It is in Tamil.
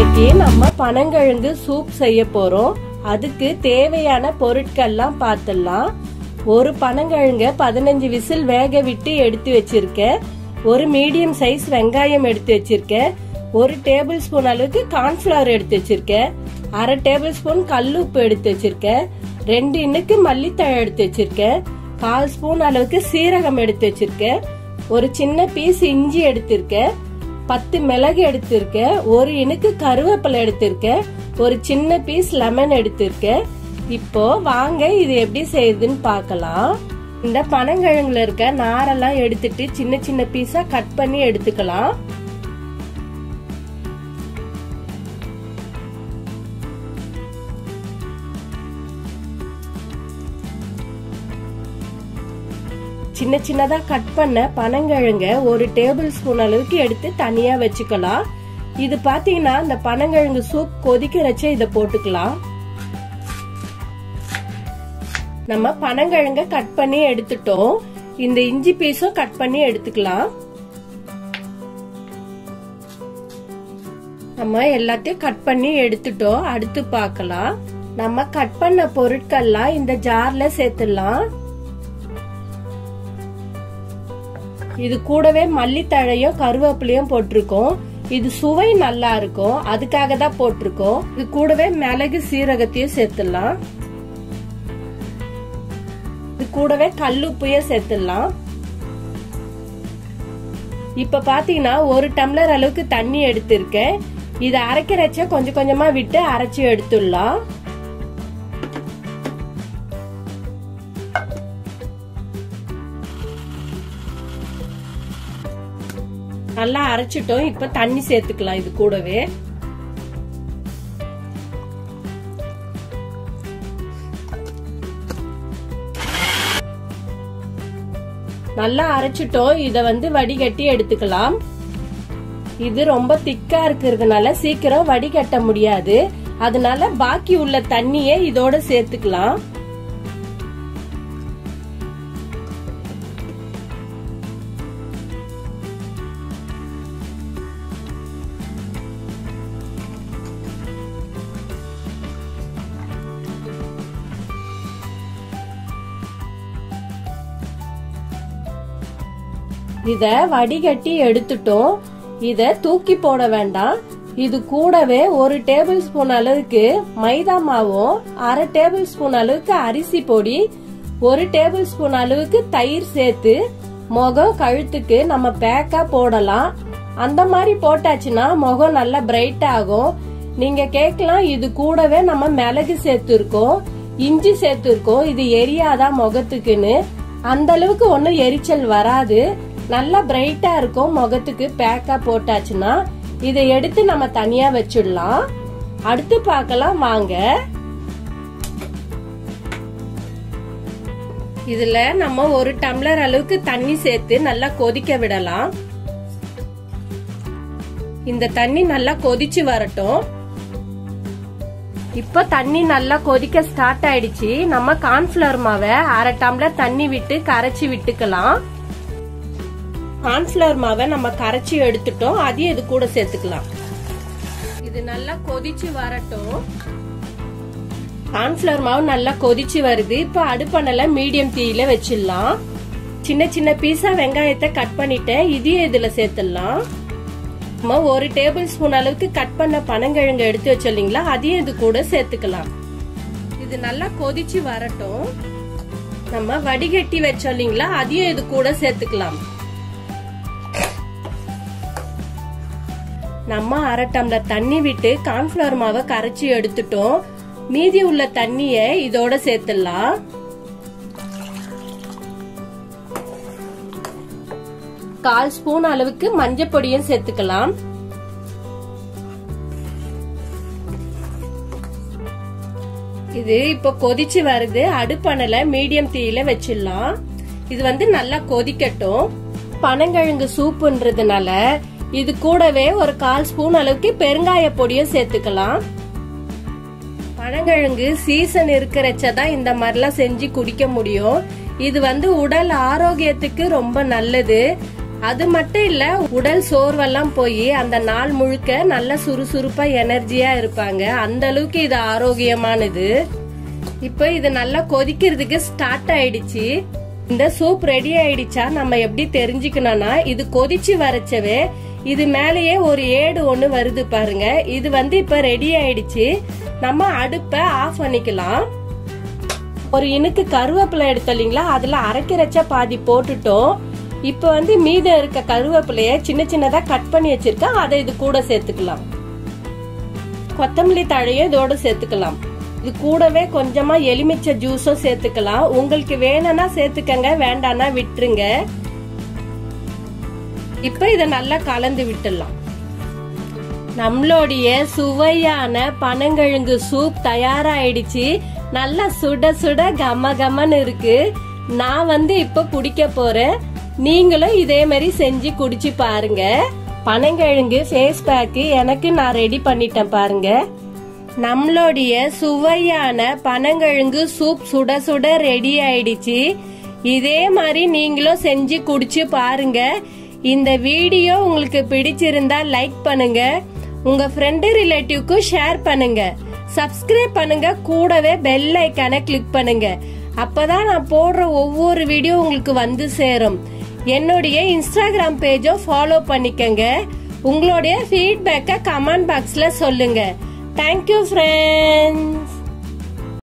இன்னைக்கு நம்ம பனங்கிழங்கு சூப் செய்ய போறோம் அதுக்கு தேவையான பொருட்கள்லாம் பார்த்துடலாம் ஒரு பனங்கிழங்க பதினஞ்சு விசில் வேக விட்டு எடுத்து வச்சிருக்கேன் ஒரு மீடியம் சைஸ் வெங்காயம் எடுத்து வச்சிருக்கேன் ஒரு டேபிள் ஸ்பூன் அளவுக்கு கார்ன்ஃபிளவர் எடுத்து வச்சிருக்கேன் அரை டேபிள் ஸ்பூன் கல்லுப்பு எடுத்து வச்சிருக்கேன் ரெண்டு இன்னுக்கு மல்லித்தழை எடுத்து வச்சிருக்கேன் கால் ஸ்பூன் அளவுக்கு சீரகம் எடுத்து வச்சிருக்கேன் ஒரு சின்ன பீஸ் இஞ்சி எடுத்திருக்கேன் பத்து மிளகு எடுத்திருக்கேன் ஒரு இனுக்கு கருவேப்பிலை எடுத்திருக்கேன் ஒரு சின்ன பீஸ் லெமன் எடுத்திருக்கேன் இப்போ வாங்க இது எப்படி செய்யுதுன்னு பார்க்கலாம் இந்த பனங்கிழங்குல இருக்க நாரெல்லாம் எடுத்துட்டு சின்ன சின்ன பீஸா கட் பண்ணி எடுத்துக்கலாம் சின்ன சின்னதா கட் பண்ண பனங்கிழங்க ஒரு டேபிள் ஸ்பூன் அளவுக்கு எடுத்து தனியா வச்சுக்கலாம் இது பாத்தீங்கன்னா இந்த பனங்கிழங்கு சூப் கொதிக்கிறச்ச இத போட்டுக்கலாம் நம்ம பனங்கிழங்க கட் பண்ணி எடுத்துட்டோம் இந்த இஞ்சி பீஸும் கட் பண்ணி எடுத்துக்கலாம் நம்ம எல்லாத்தையும் கட் பண்ணி எடுத்துட்டோம் அடுத்து பார்க்கலாம் நம்ம கட் பண்ண பொருட்கள்லாம் இந்த ஜார்ல சேர்த்துடலாம் இது கூடவே மல்லித்தழையும் கருவேப்பிலையும் போட்டிருக்கோம் இது சுவை நல்லா இருக்கும் அதுக்காக தான் போட்டிருக்கோம் இது கூடவே மிளகு சீரகத்தையும் சேர்த்துடலாம் இது கூடவே கல்லுப்பையும் சேர்த்துடலாம் இப்ப பாத்தீங்கன்னா ஒரு டம்ளர் அளவுக்கு தண்ணி எடுத்திருக்கேன் இதை அரைக்கிறச்ச கொஞ்சம் கொஞ்சமா விட்டு அரைச்சி எடுத்துடலாம் நல்லா அரைச்சிட்டோம் இப்ப தண்ணி சேர்த்துக்கலாம் இது கூடவே நல்லா அரைச்சிட்டோம் இத வந்து வடிகட்டி எடுத்துக்கலாம் இது ரொம்ப திக்கா இருக்கிறதுனால சீக்கிரம் வடிகட்ட முடியாது அதனால பாக்கி உள்ள தண்ணியை இதோட சேர்த்துக்கலாம் இத வடிகட்டி எடுத்துட்டோம் இத தூக்கி போட வேண்டாம் இது கூடவே ஒரு டேபிள் ஸ்பூன் அளவுக்கு மைதா மாவும் அரை டேபிள் ஸ்பூன் அளவுக்கு அரிசி பொடி ஒரு டேபிள் ஸ்பூன் அளவுக்கு தயிர் சேர்த்து முகம் கழுத்துக்கு நம்ம பேக்கா போடலாம் அந்த மாதிரி போட்டாச்சுன்னா முகம் நல்லா பிரைட் ஆகும் நீங்க கேட்கலாம் இது கூடவே நம்ம மிளகு சேர்த்துருக்கோம் இஞ்சி சேர்த்துருக்கோம் இது எரியாதான் முகத்துக்குன்னு அந்த அளவுக்கு ஒன்னும் எரிச்சல் வராது நல்லா பிரைட்டா இருக்கும் முகத்துக்கு பேக்கா போட்டாச்சுன்னா இதை எடுத்து நம்ம தனியா வச்சிடலாம் அடுத்து பார்க்கலாம் வாங்க இதுல நம்ம ஒரு டம்ளர் அளவுக்கு தண்ணி சேர்த்து நல்லா கொதிக்க விடலாம் இந்த தண்ணி நல்லா கொதிச்சு வரட்டும் இப்ப தண்ணி நல்லா கொதிக்க ஸ்டார்ட் ஆயிடுச்சு நம்ம கார்ன்ஃபிளவர் மாவை அரை டம்ளர் தண்ணி விட்டு கரைச்சி விட்டுக்கலாம் கார்ன்ஃபிளவர் மாவை நம்ம கரைச்சி எடுத்துட்டோம் அதையும் இது கூட சேர்த்துக்கலாம் இது நல்லா கொதிச்சு வரட்டும் கார்ன்ஃபிளவர் மாவு நல்லா கொதிச்சு வருது இப்ப அடுப்பணல மீடியம் தீயில வச்சிடலாம் சின்ன சின்ன பீஸா வெங்காயத்தை கட் பண்ணிட்டேன் இதையும் இதுல சேர்த்துடலாம் நம்ம ஒரு டேபிள் ஸ்பூன் அளவுக்கு கட் பண்ண பனங்கிழங்கு எடுத்து வச்சிருந்தீங்களா அதையும் இது கூட சேர்த்துக்கலாம் இது நல்லா கொதிச்சு வரட்டும் நம்ம வடிகட்டி வச்சோம் அதையும் இது கூட சேர்த்துக்கலாம் நம்ம அரை டம்ளர் தண்ணி விட்டு கார்ன்ஃபிளவர் மாவை கரைச்சி எடுத்துட்டோம் மீதி உள்ள தண்ணிய இதோட சேர்த்துடலாம் கால் ஸ்பூன் அளவுக்கு மஞ்சள் பொடியும் சேர்த்துக்கலாம் இது இப்ப கொதிச்சு வருது அடுப்பணல மீடியம் தீயில வச்சிடலாம் இது வந்து நல்லா கொதிக்கட்டும் பனங்கிழங்கு சூப்புன்றதுனால இது கூடவே ஒரு கால் ஸ்பூன் அளவுக்கு பெருங்காய பொடியும் சேர்த்துக்கலாம் பனங்கிழங்கு சீசன் இருக்கிறச்சதான் இந்த மாதிரிலாம் செஞ்சு குடிக்க முடியும் இது வந்து உடல் ஆரோக்கியத்துக்கு ரொம்ப நல்லது அது மட்டும் இல்ல உடல் சோர்வெல்லாம் போய் அந்த நாள் முழுக்க நல்ல சுறுசுறுப்பா எனர்ஜியா இருப்பாங்க அந்த அளவுக்கு இது ஆரோக்கியமானது இப்போ இது நல்லா கொதிக்கிறதுக்கு ஸ்டார்ட் ஆயிடுச்சு இந்த சூப் ரெடி ஆயிடுச்சா நம்ம எப்படி தெரிஞ்சுக்கணும்னா இது கொதிச்சு வரச்சவே இது மேலேயே ஒரு ஏடு ஒண்ணு வருது பாருங்க இது வந்து இப்ப ரெடி ஆயிடுச்சு நம்ம அடுப்பை ஆஃப் பண்ணிக்கலாம் ஒரு இனுக்கு கருவேப்பிலை எடுத்தோம் இல்லைங்களா அதுல அரைக்கிறச்ச பாதி போட்டுட்டோம் இப்ப வந்து மீதம் இருக்க கருவேப்பிலைய சின்ன சின்னதா கட் பண்ணி வச்சிருக்கேன் அதை இது கூட சேர்த்துக்கலாம் கொத்தமல்லி தழையும் இதோட சேர்த்துக்கலாம் இது கூடவே கொஞ்சமா எலுமிச்சை ஜூஸும் சேர்த்துக்கலாம் உங்களுக்கு வேணும்னா சேர்த்துக்கங்க வேண்டாம்னா விட்டுருங்க இப்ப இத நல்லா கலந்து விட்டுடலாம் நம்மளுடைய சுவையான பனங்கிழங்கு சூப் தயாராயிடுச்சு நல்லா சுட சுட கம கமன்னு இருக்கு நான் வந்து இப்ப குடிக்க போறேன் நீங்களும் இதே மாதிரி செஞ்சு குடிச்சு பாருங்க பனங்கிழங்கு ஃபேஸ் பேக்கு எனக்கு நான் ரெடி பண்ணிட்டேன் பாருங்க நம்மளுடைய சுவையான பனங்கிழங்கு சூப் சுட சுட ரெடி ஆயிடுச்சு இதே மாதிரி நீங்களும் செஞ்சு குடிச்சு பாருங்க இந்த வீடியோ உங்களுக்கு பிடிச்சிருந்தா லைக் பண்ணுங்க உங்க ஃப்ரெண்டு ரிலேட்டிவ்க்கு ஷேர் பண்ணுங்க சப்ஸ்கிரைப் பண்ணுங்க கூடவே பெல் ஐக்கானை கிளிக் பண்ணுங்க அப்பதான் நான் போடுற ஒவ்வொரு வீடியோ உங்களுக்கு வந்து சேரும் என்னுடைய இன்ஸ்டாகிராம் பேஜோ ஃபாலோ பண்ணிக்கங்க உங்களுடைய ஃபீட்பேக்கை கமெண்ட் பாக்ஸ்ல சொல்லுங்க தேங்க்யூ ஃப்ரெண்ட்ஸ்